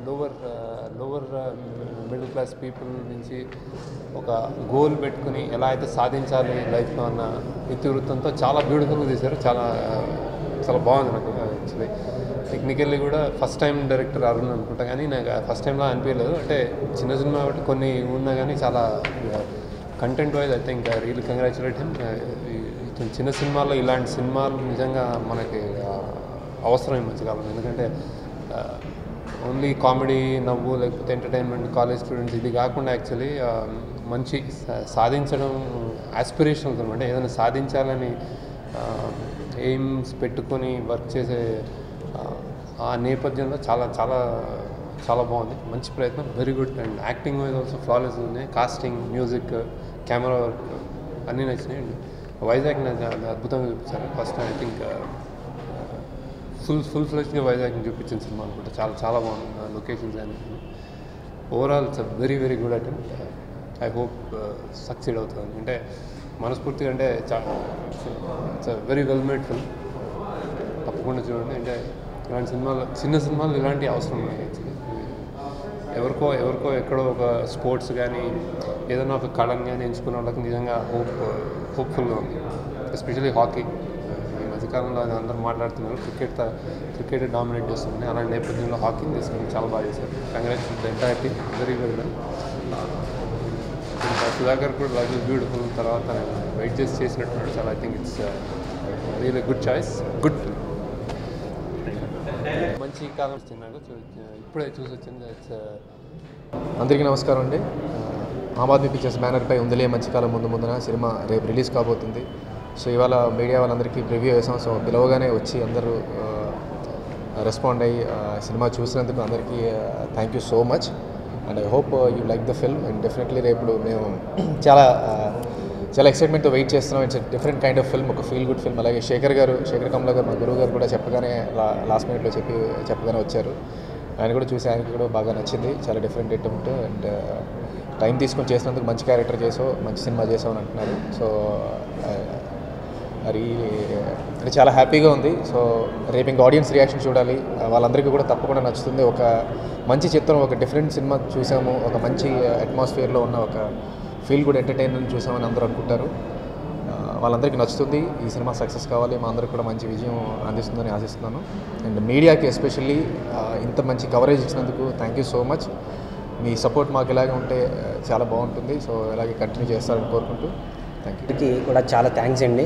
lower lower middle class people నుంచి ఒక goal పెట్టుకుని ఎలా అయితే సాధించాలి లైఫ్లో అన్న ఇతివృత్తంతో చాలా బ్యూటిఫుల్గా తీశారు చాలా చాలా బాగుంది నాకు యాక్చువల్లీ టెక్నికల్లీ కూడా ఫస్ట్ టైం డైరెక్టర్ అరుణ్ అనుకుంటా కానీ నాకు ఫస్ట్ టైంలో అనిపించలేదు అంటే చిన్న సినిమా కాబట్టి కొన్ని ఉన్నా కానీ చాలా content wise I think real congratulate him చిన్న సినిమాల్లో ఇలాంటి సినిమాలు నిజంగా మనకి ఆ, అవసరం ఈ మధ్యకాలం ఎందుకంటే ఓన్లీ కామెడీ నవ్వు లేకపోతే ఎంటర్టైన్మెంట్ కాలేజ్ స్టూడెంట్స్ ఇది కాకుండా యాక్చువల్లీ మంచి సా- సాధించడం ఆస్పిరేషన్స్ అనమాట ఏదైనా సాధించాలని ఎయిమ్స్ పెట్టుకొని వర్క్ చేసే ఆ, ఆ నేపథ్యంలో చాలా చాలా చాలా బాగుంది మంచి ప్రయత్నం very good and acting wise also flawless ఉంది కాస్టింగ్ మ్యూజిక్ కెమెరా వర్క్ అన్నీ నచ్చినాయి అండ్ వైజాగ్ నాకు అద్భుతంగా చూపించారు first I think full full ఫ్లెష్గా వైజాగ్ని చూపించిన సినిమా అనుకుంటా చాలా చాలా బాగుంది లొకేషన్స్ కానీ overall it's very very good attempt I hope succeed అవుతుంది అంటే మనస్ఫూర్తిగా అంటే it's very well made film తప్పకుండా చూడండి అంటే ఇలాంటి సినిమాలు చిన్న సినిమాలు ఇలాంటి అవసరం ఉన్నాయి యాక్చువల్లీ ఎవరికో ఎవరికో ఎక్కడో ఒక స్పోర్ట్స్ కానీ ఏదైనా ఒక కళను కానీ ఎంచుకున్న వాళ్ళకి నిజంగా హోప్ హోప్ఫుల్గా ఉంది ఎస్పెషల్లీ హాకీ ఈ మధ్యకాలంలో అది అందరూ మాట్లాడుతున్నారు క్రికెట్ క్రికెట్ డామినేట్ చేస్తుంది అలాంటి నేపథ్యంలో హాకీని తీసుకుని చాలా బాగా చేశారు congratulate the entire team very very well ఇంకా సుధాకర్ కూడా లవ్ బ్యూటిఫుల్ తర్వాత నేను వెయిట్ చేసి చేసినట్టున్నాడు చాలా I think it's real good choice good మంచి కాలం తిన్నాడు చూ- ఇప్పుడే చూసి వచ్చింది ఇట్స్ అందరికీ నమస్కారం అండి ఆమ్ ఆద్మీ పిక్చర్స్ బ్యానర్పై ఉందిలే మంచికాలం ముందు ముందున సినిమా రేపు రిలీజ్ కాబోతుంది సో ఇవాళ మీడియా వాళ్ళందరికీ ప్రివ్యూ వేసాం సో పిలవగానే వచ్చి అందరూ రెస్పాండ్ అయ్యి ఆ, సినిమా చూసినందుకు అందరికీ thank you so much and I hope you like the film and definitely రేపు మేము చాలా ఆ, చాలా ఎక్సైట్మెంట్తో వెయిట్ చేస్తున్నాం it's different kind of film ఒక ఫీల్ గుడ్ ఫిల్మ్ అలాగే శేఖర్ గారు శేఖర్ కమల గారు మా గురువు గారు కూడా చెప్పగానే లా లాస్ట్ మినిట్లో చెప్పి చెప్పగానే వచ్చారు ఆయన కూడా చూసి ఆయనకి కూడా బాగా నచ్చింది చాలా డిఫరెంట్ అటెంప్ట్ అండ్ టైం తీసుకొని చేసినందుకు మంచి క్యారెక్టర్ చేసావు మంచి సినిమా చేసావు అని అంటున్నారు సో అది అంటే చాలా హ్యాపీగా ఉంది సో రేపు ఇంకా ఆడియన్స్ రియాక్షన్ చూడాలి ఆ, వాళ్ళందరికీ కూడా తప్పకుండా నచ్చుతుంది ఒక మంచి చిత్రం ఒక డిఫరెంట్ సినిమా చూసాము ఒక మంచి అట్మాస్ఫియర్లో ఉన్న ఒక ఫీల్ గుడ్ ఎంటర్టైన్మెంట్ చూసామని అందరూ అనుకుంటారు ఆ, వాళ్ళందరికీ నచ్చుతుంది ఈ సినిమా సక్సెస్ కావాలి మా అందరికి కూడా మంచి విజయం అందిస్తుందని ఆశిస్తున్నాను అండ్ మీడియాకి ఎస్పెషల్లీ ఇంత మంచి కవరేజ్ ఇచ్చినందుకు థ్యాంక్ యూ సో మచ్ మీ సపోర్ట్ మాకు ఇలాగే ఉంటే ఆ, చాలా బాగుంటుంది సో ఇలాగే కంటిన్యూ చేస్తారని కోరుకుంటూ థ్యాంక్ యూ అందరికీ కూడా చాలా థ్యాంక్స్ అండి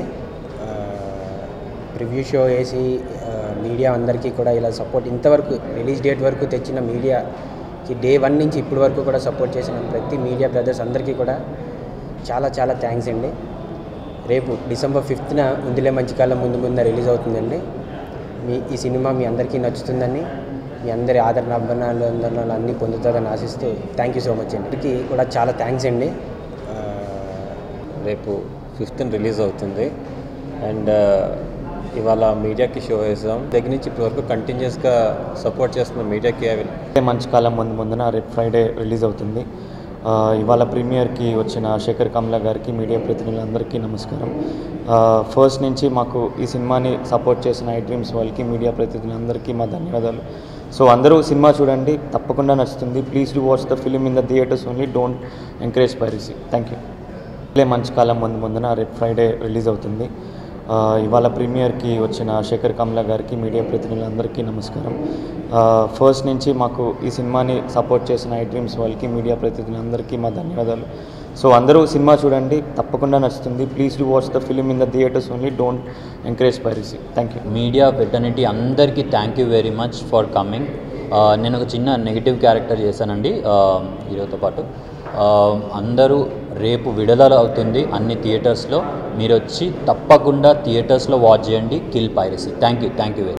ప్రివ్యూ షో వేసి ఆ, మీడియా అందరికీ కూడా ఇలా సపోర్ట్ ఇంతవరకు రిలీజ్ డేట్ వరకు తెచ్చిన మీడియాకి డే వన్ నుంచి ఇప్పటి వరకు కూడా సపోర్ట్ చేసిన ప్రతి మీడియా బ్రదర్స్ అందరికీ కూడా చాలా చాలా థ్యాంక్స్ అండి రేపు డిసెంబర్ ఫిఫ్త్న ఉందిలే మంచి కాలం ముందు ముందు రిలీజ్ అవుతుందండి మీ ఈ సినిమా మీ అందరికీ నచ్చుతుందని మీ అందరి ఆదరణ అభిమానాలు అందరిలో అన్నీ పొందుతారని ఆశిస్తూ థ్యాంక్ యూ సో మచ్ అండి అందరికీ కూడా చాలా థ్యాంక్స్ అండి ఆ, రేపు ఫిఫ్త్ రిలీజ్ అవుతుంది అండ్ ఇవాళ మీడియాకి షో వేసాం దగ్గర నుంచి ఇప్పటి వరకు కంటిన్యూస్గా సపోర్ట్ చేస్తున్న మీడియాకి ఐ విల్ అయితే మంచి కాలం ముందు ముందున రేపు ఫ్రైడే రిలీజ్ అవుతుంది ఆ, ఇవాళ ప్రీమియర్కి వచ్చిన శేఖర్ కమల గారికి మీడియా ప్రతినిధులందరికీ నమస్కారం ఆ, ఫస్ట్ నుంచి మాకు ఈ సినిమాని సపోర్ట్ చేసిన ఐ డ్రీమ్స్ వాళ్ళకి మీడియా ప్రతినిధులందరికీ మా ధన్యవాదాలు సో అందరూ సినిమా చూడండి తప్పకుండా నచ్చుతుంది please do watch the film in the theatres only don't encourage piracy thank you ఇట్లే మంచి కాలం ముందు ముందున రేపు ఫ్రైడే రిలీజ్ అవుతుంది ఆ, ఇవాళ ప్రీమియర్కి వచ్చిన శేఖర్ కమల గారికి మీడియా ప్రతినిధులందరికీ నమస్కారం ఆ, ఫస్ట్ నుంచి మాకు ఈ సినిమాని సపోర్ట్ చేసిన ఐ డ్రీమ్స్ వాళ్ళకి మీడియా ప్రతినిధులందరికీ మా ధన్యవాదాలు సో అందరూ సినిమా చూడండి తప్పకుండా నచ్చుతుంది please do watch the film in the theatres only don't encourage piracy thank you media fraternity అందరికీ thank you very much for coming నేను ఒక చిన్న నెగిటివ్ క్యారెక్టర్ చేశానండి హీరోతో పాటు ఆ, అందరూ రేపు విడుదల అవుతుంది అన్ని థియేటర్స్లో మీరు వచ్చి తప్పకుండా థియేటర్స్లో వాచ్ చేయండి kill piracy thank you thank you very